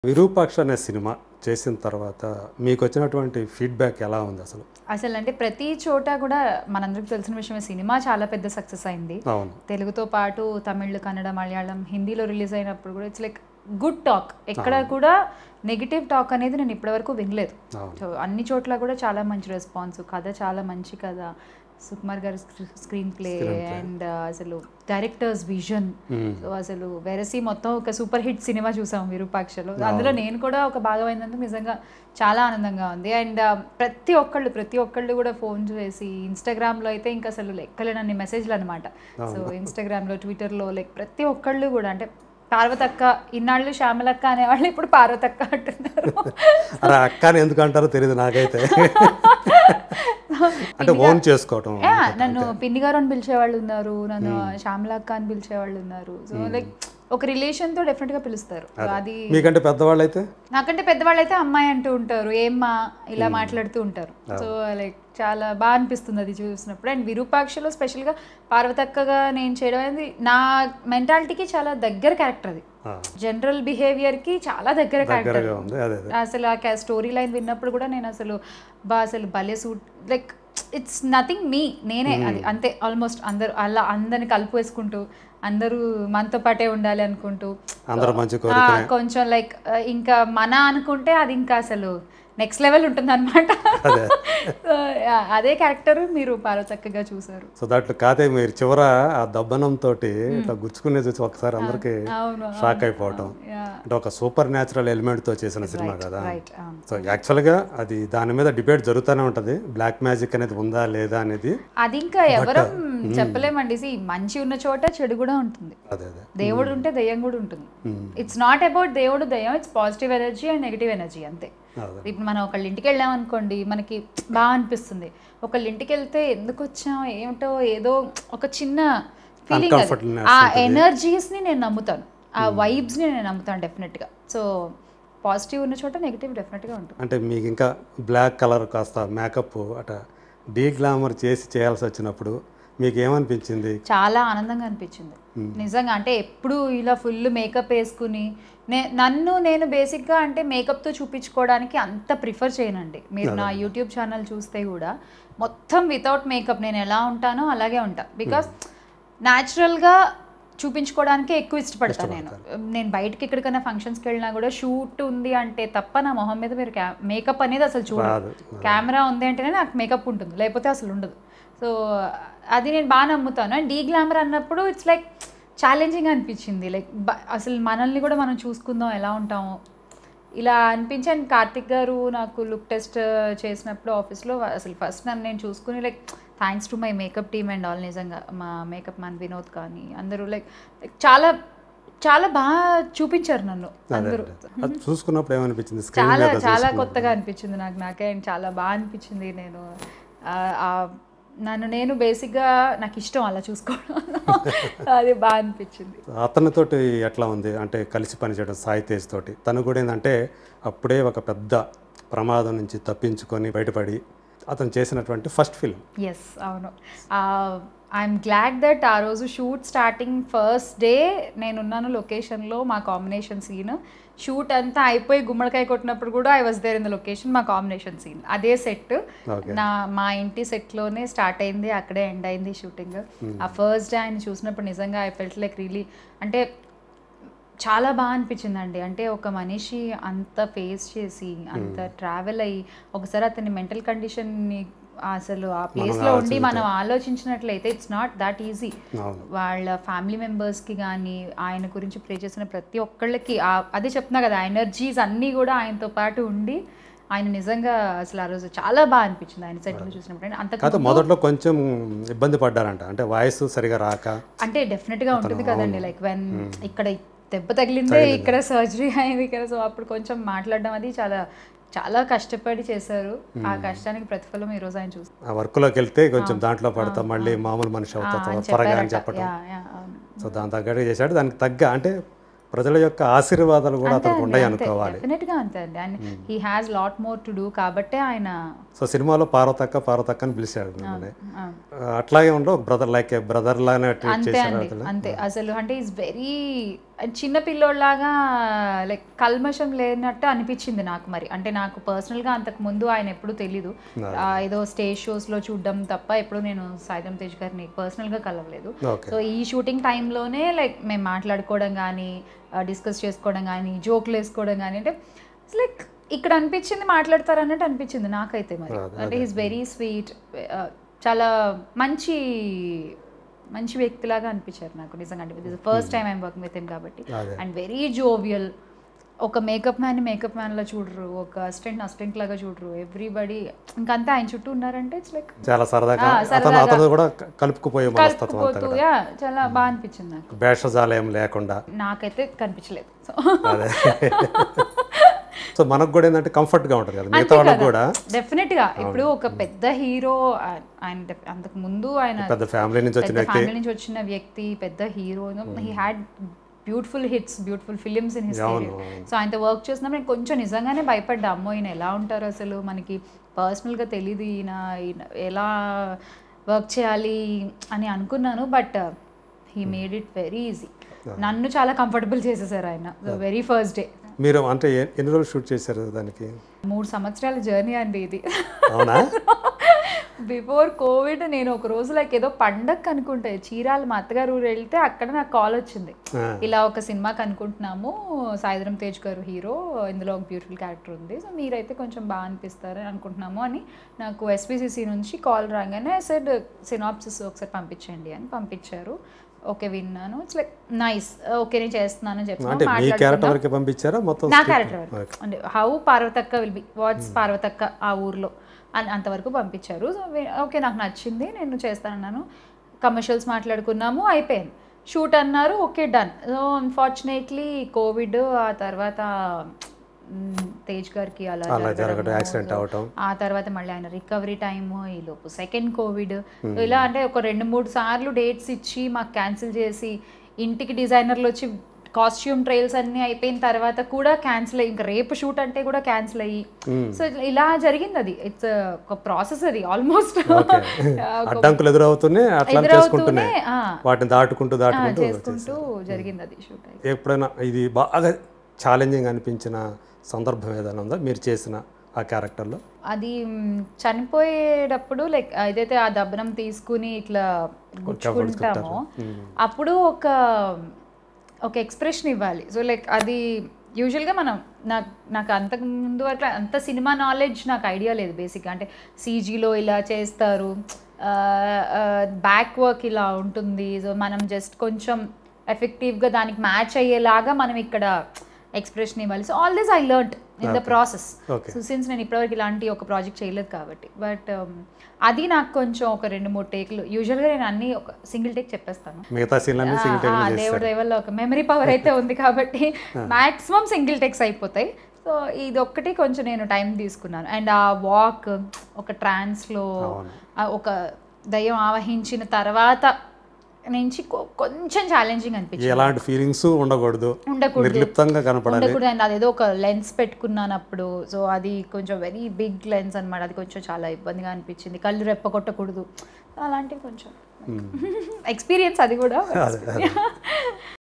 విరూపాక్ష అనే సినిమా చేసిన తర్వాత మీకు వచ్చినటువంటి ఫీడ్బ్యాక్ ఎలా ఉంది అసలు అసలు అంటే ప్రతి చోట కూడా మనందరికి తెలిసిన విషయమే సినిమా చాలా పెద్ద సక్సెస్ అయింది అవును తెలుగుతో పాటు తమిళ్ కన్నడ మలయాళం హిందీలో రిలీజ్ అయినప్పుడు కూడా ఇట్స్ లైక్ గుడ్ టాక్ ఎక్కడ కూడా నెగిటివ్ టాక్ అనేది నేను ఇప్పటివరకు వినలేదు అవును. సో అన్ని చోట్ల కూడా చాలా మంచి రెస్పాన్స్ కథ చాలా మంచి కథ సుకుమార్ గారి స్క్రీన్ ప్లే అండ్ అసలు డైరెక్టర్స్ విజన్ సో అసలు వెరసి మొత్తం ఒక సూపర్ హిట్ సినిమా చూసాం విరూపాక్షలో అందులో నేను కూడా ఒక భాగమైనందుకు నిజంగా చాలా ఆనందంగా ఉంది అండ్ ప్రతి ఒక్కళ్ళు ప్రతి ఒక్కళ్ళు కూడా ఫోన్ చేసి ఇన్స్టాగ్రామ్లో అయితే ఇంకా అసలు లెక్కలేనన్ని మెసేజ్లు అనమాట సో ఇన్స్టాగ్రామ్లో ట్విట్టర్లో లైక్ ప్రతి ఒక్కళ్ళు కూడా అంటే పార్వతక్క ఇన్నాళ్ళు శ్యామలక్క అనేవాళ్ళు ఇప్పుడు పార్వతక్క అంటున్నారు అరే అక్క అని ఎందుకు అంటారో తెలియదు నాకైతే అంటే ఓన్ చేసుకోవటం యా, నన్ను పిన్ని గారు అని పిలిచేవాళ్ళు ఉన్నారు నన్ను శ్యామలక్క అని పిలిచేవాళ్ళు ఉన్నారు సో లైక్ ఒక రిలేషన్ తో డెఫినెట్ గా పిలుస్తారు So అది మీకంటే పెద్దవాళ్ళు అయితే నాకంటే పెద్దవాళ్ళు అయితే అమ్మాయి అంటూ ఉంటారు ఏమ్మా ఇలా మాట్లాడుతూ ఉంటారు సో లైక్ చాలా బాగా అనిపిస్తుంది అది చూసినప్పుడు అండ్ విరూపాక్షలో స్పెషల్గా పార్వతక్కగా నేను చేయడం అనేది నా మెంటాలిటీకి చాలా దగ్గర క్యారెక్టర్ అది ఆ, జనరల్ బిహేవియర్కి చాలా దగ్గర క్యారెక్టర్ దగ్గరగా ఉంది అదే అదే అసలు ఆ స్టోరీ లైన్ విన్నప్పుడు కూడా నేను అసలు బా అసలు భలే suit like it's nothing me నేనే అది అంతే ఆల్మోస్ట్ అందరు అలా అందరిని కలుపు వేసుకుంటూ అందరూ మనతో పాటే ఉండాలి అనుకుంటూ అందరూ మంచి ఆ, కోరుకునే కొంచెం లైక్ ఇంకా మన అనుకుంటే అది ఇంకా అసలు నెక్స్ట్ లెవెల్ ఉంటుంది అనమాట అదే క్యారెక్టర్ మీరు పార్వతక్కగా చూసారు సో దాంట్లో కాదే మీరు చివర ఆ దబ్బనం తోటి ఇట్లా గుచ్చుకునే చూసి ఒకసారి అందరికి అవును షాక్ అయిపోవటం యా అంటే ఒక సూపర్ న్యాచురల్ ఎలిమెంట్ తో చేసిన సినిమా కదా రైట్ సో యాక్చువల్గా అది దాని మీద డిబేట్ జరుగుతూనే ఉంటది బ్లాక్ మ్యాజిక్ అనేది ఉందా లేదా అనేది అది ఇంకా ఎవరం చెప్పలేమండి See, మంచి ఉన్న చోట చెడు కూడా ఉంటుంది అదే అదే దేవుడు ఉంటే దయ్యం కూడా ఉంటుంది ఇట్స్ నాట్ అబౌట్ దేవుడు దయ్యం it's positive energy and negative energy అంతే అదే ఇప్పుడు మనం ఒకళ్ళ ఇంటికి వెళ్ళాం అనుకోండి మనకి బాగా అనిపిస్తుంది ఒకళ్ళ ఇంటికి వెళ్తే ఎందుకు వచ్చాం ఏమిటో ఏదో ఒక చిన్న ఫీలింగ్ Uncomfortableness ఆ ఎనర్జీస్ని నేను నమ్ముతాను ఆ వైబ్స్ని నేను నమ్ముతాను డెఫినెట్గా సో పాజిటివ్ ఉన్న చోట నెగిటివ్ డెఫినెట్గా ఉంటుంది అంటే మీకు ఇంకా బ్లాక్ కలర్ కాస్త మేకప్ అట డీ గ్లామర్ చేసి చేయాల్సి వచ్చినప్పుడు మీకు ఏమనిపించింది చాలా ఆనందంగా అనిపించింది నిజంగా అంటే ఎప్పుడు ఇలా ఫుల్ మేకప్ వేసుకుని నే నన్ను నేను బేసిక్గా అంటే మేకప్తో చూపించుకోవడానికి అంత ప్రిఫర్ చేయనండి మీరు నా యూట్యూబ్ ఛానల్ చూస్తే కూడా మొత్తం వితౌట్ మేకప్ నేను ఎలా ఉంటానో అలాగే ఉంటా బికాస్ న్యాచురల్గా చూపించుకోవడానికే ఎక్కువ ఇష్టపడతాను నేను నేను బయటకి ఎక్కడికైనా ఫంక్షన్స్కి వెళ్ళినా కూడా షూట్ ఉంది అంటే తప్ప నా మొహం మీద మీరు మేకప్ అనేది అసలు చూడదు రాదు కెమెరా ఉంది అంటేనే నాకు మేకప్ ఉంటుంది లేకపోతే అసలు ఉండదు సో అది నేను బాగా నమ్ముతాను అండ్ డీ గ్లామర్ అన్నప్పుడు ఇట్స్ లైక్ ఛాలెంజింగ్ అనిపించింది లైక్ అసలు మనల్ని కూడా మనం చూసుకుందాం ఎలా ఉంటామో ఇలా అనిపించి అండ్ కార్తిక్ గారు నాకు లుక్ టెస్ట్ చేసినప్పుడు ఆఫీస్లో అసలు ఫస్ట్ నన్ను నేను చూసుకుని like thanks to my makeup team and all నిజంగా మా మేకప్ మ్యాన్ వినోద్ కానీ అందరూ లైక్ చాలా చాలా బాగా చూపించారు నన్ను అందరూ అది చూసుకున్నప్పుడు ఏమనిపించింది స్క్రీన్ చాలా మీద చాలా కొత్తగా అనిపించింది నాకు నాకే అండ్ చాలా బాగా అనిపించింది నేను ఆ- ఆ నన్ను నేను బేసిక్గా నాకు ఇష్టం అలా చూసుకోవడం అది బాగా అనిపించింది అతనితోటి ఎట్లా ఉంది అంటే కలిసి పనిచేయడం సాయి తేజ్ తోటి తను కూడా ఏంటంటే అప్పుడే ఒక పెద్ద ప్రమాదం నుంచి తప్పించుకొని బయటపడి అతను చేసినటువంటి ఫస్ట్ ఫిల్మ్ ఎస్ అవును ఐఎమ్ గ్లాడ్ దట్ ఆ రోజు షూట్ స్టార్టింగ్ ఫస్ట్ డే నేనున్నాను లొకేషన్లో మా కాంబినేషన్ సీన్ షూట్ అంతా అయిపోయి గుమ్మడికాయ కొట్టినప్పుడు కూడా I was there in the location మా కాంబినేషన్ సీన్ అదే సెట్ ఓకే నా మా ఇంటి సెట్లోనే స్టార్ట్ అయింది అక్కడే ఎండ్ అయింది షూటింగ్ ఆ ఫస్ట్ డే ఆయన చూసినప్పుడు నిజంగా ఐ ఫెల్ట్ లైక్ రియలీ అంటే చాలా బాగా అనిపించిందండి అంటే ఒక మనిషి అంత ఫేస్ చేసి అంత ట్రావెల్ అయ్యి ఒకసారి అతని మెంటల్ కండిషన్ని అసలు ఆ ప్లేస్లో ఉండి మనం ఆలోచించినట్లయితే ఇట్స్ నాట్ దాట్ ఈజీ అవును వాళ్ళ ఫ్యామిలీ మెంబర్స్కి కానీ ఆయన గురించి ప్రే చేసిన ప్రతి ఒక్కళ్ళకి ఆ- అదే చెప్తున్నా కదా ఎనర్జీస్ అన్నీ కూడా ఆయనతో పాటు ఉండి ఆయన నిజంగా అసలు ఆ రోజు చాలా బాగా అనిపించింది ఆయన సెట్లో చూసినప్పుడు అంత కాదు మొదట్లో కొంచెం ఇబ్బంది పడ్డారంట అంటే వాయిస్ సరిగా రాక అంటే డెఫినెట్ గా ఉంటుంది కదండి లైక్ వెన్ ఇక్కడ దెబ్బ తగిలిందే ఇక్కడ సర్జరీ అయింది ఇక్కడ సో అప్పుడు కొంచెం మాట్లాడడం అది చాలా చాలా కష్టపడి చేశారు ఆ కష్టానికి ప్రతిఫలం ఈ రోజు ఆయన చూస్తారు ఆ వర్క్లోకి వెళ్తే కొంచెం దాంట్లో పడతా మళ్ళీ మామూలు మనిషి అవుతా త్వరగా అని చెప్పడం సో దాని తగ్గట్టు చేశాడు దానికి తగ్గ అంటే ప్రజల యొక్క ఆశీర్వాదాలు కూడా అతనికి ఉన్నాయి అనుకోవాలి డెఫినెట్ గా అంతే అండి and he has lot more to do కాబట్టే ఆయన సో సినిమాలో పార్వతక్క పార్వతక్క అని పిలిచాడు మిమ్మల్ని ఆ, అట్లాగే ఉండవు బ్రదర్ లైక్ బ్రదర్ లానే ట్రీట్ అంతే చేశారు అండి అంతే అసలు అంటే ఈజ్ వెరీ చిన్న పిల్లోళ్ళలాగా లైక్ కల్మషం లేనట్టు అనిపించింది నాకు మరి అంటే నాకు పర్సనల్గా అంతకు ముందు ఆయన ఎప్పుడు తెలీదు ఆ, ఏదో స్టేజ్ షోస్లో చూడడం తప్ప ఎప్పుడు నేను సాయిధం తేజ్ గారిని పర్సనల్గా కలవలేదు ఓకే సో ఈ షూటింగ్ టైంలోనే లైక్ మేము మాట్లాడుకోవడం కానీ డిస్కస్ చేసుకోవడం కానీ జోక్లు వేసుకోవడం కానీ అంటే లైక్ ఇక్కడ అనిపించింది మాట్లాడతారు అన్నట్టు అనిపించింది నాకైతే మరి అంటే ఈస్ వెరీ స్వీట్ చాలా మంచి మంచి వ్యక్తిలాగా అనిపించారు నాకు నిజంగా అంటే this first time I'm working with him కాబట్టి అదే. అండ్ వెరీ జోవియల్ ఒక మేకప్ మ్యాన్ మేకప్ మ్యాన్లా చూడరు ఒక అసిస్టెంట్ అసిస్టెంట్ లాగా చూడరు ఎవ్రీబడి ఇంకంతా ఆయన చుట్టూ ఉన్నారంటే ఇట్స్ లైక్ చాలా సరదాగా ఆ, అతను సరదాగా. అతను కూడా క- కలుపుకుపోయే మనస్తత్వం అంతా కలుపుకుపోతూ కూడా యా చాలా బాగా అనిపించింది నాకు భేషజాలయం లేకుండా నాకైతే కనిపించలేదు సో అదే సో మనకు కూడా ఏంటంటే comfort గా ఉంటుంది కదా మిగతా వాళ్ళకి కూడా డెఫినెట్ గా ఇప్పుడు ఒక పెద్ద హీరో ఆయన def- అంతకు ముందు ఆయన పెద్ద ఫ్యామిలీ నుంచి వచ్చిన పెద్ద వ్యక్తి ఫ్యామిలీ నుంచి వచ్చిన వ్యక్తి పెద్ద hero he had beautiful hits beautiful films in his అవును, కెరీర్ సో ఆయనతో వర్క్ చేసినప్పుడు నేను కొంచెం నిజంగానే భయపడ్డా అమ్మో ఈయన ఎలా ఉంటారు అసలు మనకి పర్సనల్గా తెలియదు ఈయన ఈయన ఎలా వర్క్ చేయాలి అని అనుకున్నాను but he made it very easy నన్ను చాలా కంఫర్టబుల్ చేసేసారు ఆయన వెరీ ఫస్ట్ డే మీరు అంటే ఎ- ఎన్ని రోజులు షూట్ చేశారు దానికి మూడు సంవత్సరాల జర్నీ అండి ఇది అవునా బిఫోర్ కోవిడ్ నేను ఒక రోజు లైక్ ఏదో పండగ అనుకుంటే చీరాల మా అత్తగారు ఊరు వెళ్తే అక్కడ నాకు కాల్ వచ్చింది ఆ, ఇలా ఒక సినిమాకి అనుకుంటున్నాము సాయిధరం తేజ్ గారు హీరో ఇందులో ఒక బ్యూటిఫుల్ క్యారెక్టర్ ఉంది సో మీరైతే కొంచెం బాగా అనిపిస్తారు అనుకుంటున్నాము అని నాకు ఎస్పీసీసీ నుంచి కాల్ రాగానే సెడ్ సినాప్సిస్ ఒకసారి పంపించండి అని పంపించారు ఓకే విన్నాను ఇట్స్ లైక్ నైస్ ఓకే నేను చేస్తున్నాను అంటే చెప్పాను మీ క్యారెక్టర్ మాట్లాడుకున్నాం వరకే పంపించారా మొత్తం నా script? క్యారెక్టర్ వరకు అంటే హౌ పార్వతక్క విల్ బి వాట్స్ పార్వతక్క ఆ ఊర్లో అని అంతవరకు పంపించారు సో ఓకే నాకు నచ్చింది నేను చేస్తానన్నాను కమర్షియల్స్ మాట్లాడుకున్నాము అయిపోయింది షూట్ అన్నారు okay done so unfortunately COVID ఆ తర్వాత మ్, తేజ్ గారికి అలా అలా జరగడం జరగడము, యాక్సిడెంట్ so అవటం ఆ తర్వాత మళ్ళీ ఆయన రికవరీ టైమ్ ఈ లోపు సెకండ్ కోవిడ్ ఇలా అంటే ఒక రెండు మూడు సార్లు డేట్స్ ఇచ్చి మాకు క్యాన్సిల్ చేసి ఇంటికి డిజైనర్లు వచ్చి కాస్ట్యూమ్ ట్రయల్స్ అన్నీ అయిపోయిన తర్వాత కూడా క్యాన్సిల్ అయ్యి ఇంకా రేపు షూట్ అంటే కూడా క్యాన్సిల్ అయ్యి సో ఇలా జరిగింది అది ఇట్స్ ఒక ప్రాసెస్ అది ఆల్మోస్ట్ అడ్డంకులు ఎదురవుతూనే అట్లా చేసుకుంటూనే ఎదురవుతూనే ఆ, వాటిని దాటుకుంటూ ఆ, దాటుకుంటూ చేసుకుంటూ జరిగింది అది షూట్ అయ్యి ఎప్పుడైనా ఇది బాగా ఛాలెంజింగ్ అనిపించిన సందర్భం ఏదైనా ఉందా మీరు చేసిన ఆ క్యారెక్టర్లో అది మ్, చనిపోయేటప్పుడు లైక్ ఏదైతే ఆ దబ్బనం తీసుకుని ఇట్లా గుచ్చుకుంటామో అప్పుడు ఒక ఒక ఎక్స్ప్రెషన్ ఇవ్వాలి సో లైక్ అది యూజువల్గా మనం నాకు నాకు అంతకు ముందు అట్లా అంత సినిమా నాలెడ్జ్ నాకు ఐడియా లేదు బేసిక్గా అంటే సీజీలో ఇలా చేస్తారు బ్యాక్ వర్క్ ఇలా ఉంటుంది సో మనం జస్ట్ కొంచెం ఎఫెక్టివ్గా దానికి మ్యాచ్ అయ్యేలాగా మనం ఇక్కడ ఎక్స్ప్రెషన్ ఇవ్వాలి so all this I learn in the process Okay. So since నేను ఇప్పటివరకు ఇలాంటి ఒక ప్రాజెక్ట్ చేయలేదు కాబట్టి బట్ అది నాకు కొంచెం ఒక రెండు మూడు టేక్లు యూజువల్గా నేను అన్ని ఒక సింగిల్ టేక్ చెప్పేస్తాను మిగతా సీన్లన్నీ సింగిల్ ఆ, టైం దేవుడి దయవల్ల ఒక మెమరీ పవర్ అయితే ఉంది కాబట్టి మాక్సిమం సింగిల్ టెక్స్ అయిపోతాయి సో ఇది ఒక్కటి కొంచెం నేను టైం తీసుకున్నాను అండ్ ఆ వాక్ ఒక ట్రాన్స్లో ఒక దయ్యం ఆవహించిన తర్వాత నుంచి కొ- కొంచెం ఛాలెంజింగ్ అనిపించింది ఎలాంటి ఫీలింగ్స్ ఉండకూడదు ఉండకూడదు నిర్లిప్తంగా కనపడాలి ఉండకూడదు అండ్ అదేదో ఒక లెన్స్ పెట్టుకున్నాను అప్పుడు సో అది కొంచెం వెరీ బిగ్ లెన్స్ అన్నమాట అది కొంచెం చాలా ఇబ్బందిగా అనిపించింది కళ్ళు రెప్పగొట్టకూడదు అలాంటివి కొంచెం ఎక్స్పీరియన్స్ అది కూడా